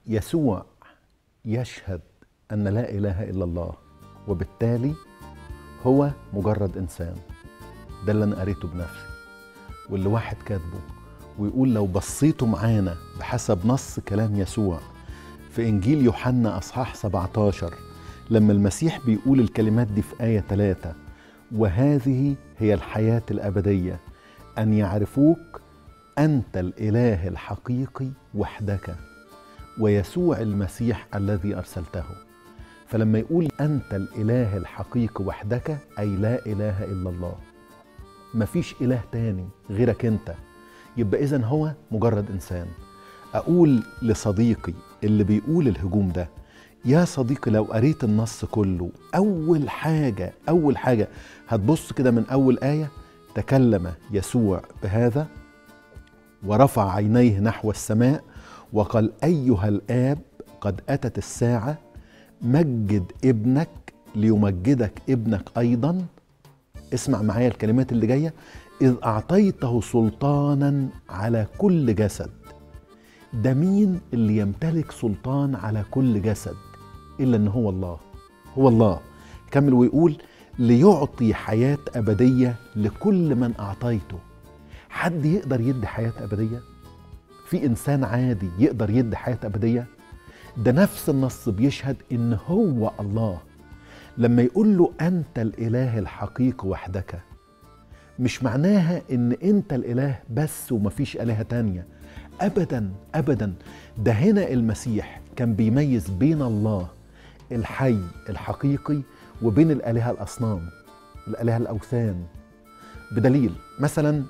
يسوع يشهد ان لا اله الا الله وبالتالي هو مجرد انسان ده اللي انا قريته بنفسي واللي واحد كاتبه ويقول لو بصيتوا معانا بحسب نص كلام يسوع في انجيل يوحنا اصحاح 17 لما المسيح بيقول الكلمات دي في ايه 3 وهذه هي الحياه الابديه ان يعرفوك انت الاله الحقيقي وحدك ويسوع المسيح الذي ارسلته فلما يقول انت الاله الحقيقي وحدك اي لا اله الا الله مفيش اله تاني غيرك انت يبقى اذا هو مجرد انسان اقول لصديقي اللي بيقول الهجوم ده يا صديقي لو قريت النص كله اول حاجه اول حاجه هتبص كده من اول ايه تكلم يسوع بهذا ورفع عينيه نحو السماء وقال ايها الاب قد اتت الساعه مجد ابنك ليمجدك ابنك ايضا اسمع معايا الكلمات اللي جايه اذ اعطيته سلطانا على كل جسد ده مين اللي يمتلك سلطان على كل جسد الا ان هو الله هو الله كمل ويقول ليعطي حياه ابديه لكل من اعطيته حد يقدر يدي حياه ابديه في انسان عادي يقدر يدي حياه ابديه ده نفس النص بيشهد ان هو الله لما يقول له انت الاله الحقيقي وحدك مش معناها ان انت الاله بس ومفيش الهه تانيه ابدا ابدا ده هنا المسيح كان بيميز بين الله الحي الحقيقي وبين الالهه الاصنام الالهه الاوثان بدليل مثلا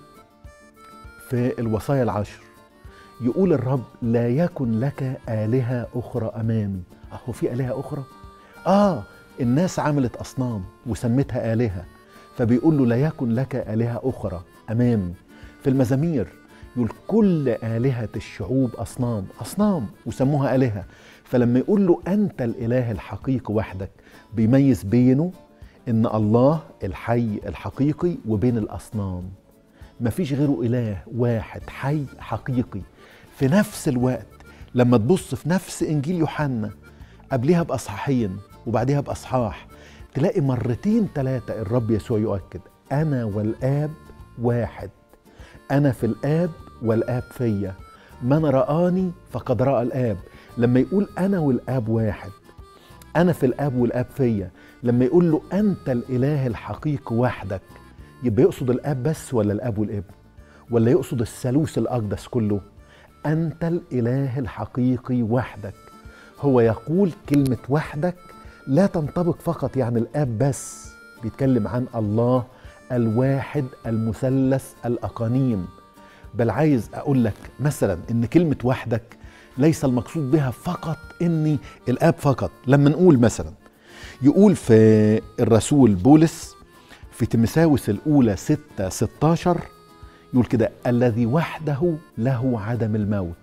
في الوصايا العشر يقول الرب لا يكن لك الهه اخرى امامي اهو في الهه اخرى اه الناس عملت اصنام وسمتها الهه فبيقول له لا يكن لك الهه اخرى امامي في المزامير يقول كل آلهة الشعوب أصنام أصنام وسموها آلهة فلما يقول له أنت الإله الحقيقي وحدك بيميز بينه إن الله الحي الحقيقي وبين الأصنام مفيش غيره إله واحد حي حقيقي في نفس الوقت لما تبص في نفس إنجيل يوحنا قبلها بأصحاحين وبعدها بأصحاح تلاقي مرتين ثلاثة الرب يسوع يؤكد أنا والآب واحد أنا في الآب والآب فيا من رآني فقد رأى الآب لما يقول أنا والآب واحد أنا في الآب والآب فيا لما يقول له أنت الإله الحقيقي وحدك يبقى يقصد الآب بس ولا الآب والابن ولا يقصد الثالوث الأقدس كله أنت الإله الحقيقي وحدك هو يقول كلمة وحدك لا تنطبق فقط يعني الآب بس بيتكلم عن الله الواحد المثلث الأقانيم بل عايز اقول لك مثلا ان كلمه وحدك ليس المقصود بها فقط اني الاب فقط لما نقول مثلا يقول في الرسول بولس في تيمساوس الاولى 6 16 يقول كده الذي وحده له عدم الموت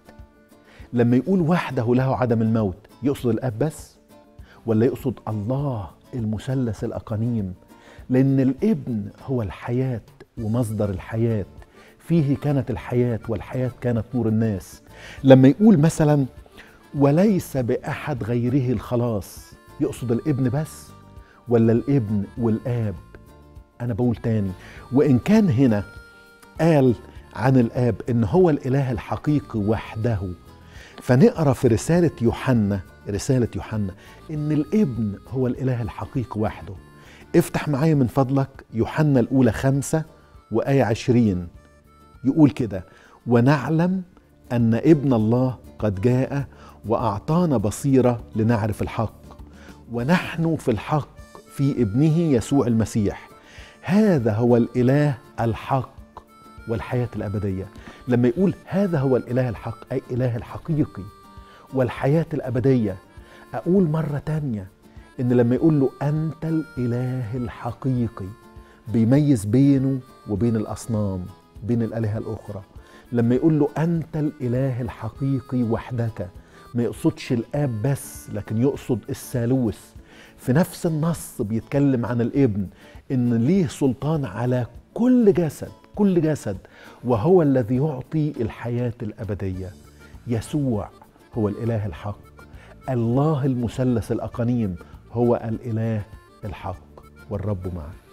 لما يقول وحده له عدم الموت يقصد الاب بس ولا يقصد الله المثلث الاقانيم لان الابن هو الحياه ومصدر الحياه فيه كانت الحياة والحياة كانت نور الناس لما يقول مثلا وليس بأحد غيره الخلاص يقصد الابن بس ولا الابن والآب أنا بقول تاني وإن كان هنا قال عن الآب إن هو الإله الحقيقي وحده فنقرأ في رسالة يوحنا رسالة يوحنا إن الابن هو الإله الحقيقي وحده افتح معايا من فضلك يوحنا الأولى خمسة وآية عشرين يقول كده ونعلم ان ابن الله قد جاء واعطانا بصيره لنعرف الحق ونحن في الحق في ابنه يسوع المسيح هذا هو الاله الحق والحياه الابديه لما يقول هذا هو الاله الحق اي اله الحقيقي والحياه الابديه اقول مره تانيه ان لما يقول له انت الاله الحقيقي بيميز بينه وبين الاصنام بين الآلهة الأخرى لما يقول له أنت الإله الحقيقي وحدك ما يقصدش الآب بس لكن يقصد الثالوث في نفس النص بيتكلم عن الابن إن ليه سلطان على كل جسد كل جسد وهو الذي يعطي الحياة الأبدية يسوع هو الاله الحق الله المثلث الاقانيم هو الاله الحق والرب معك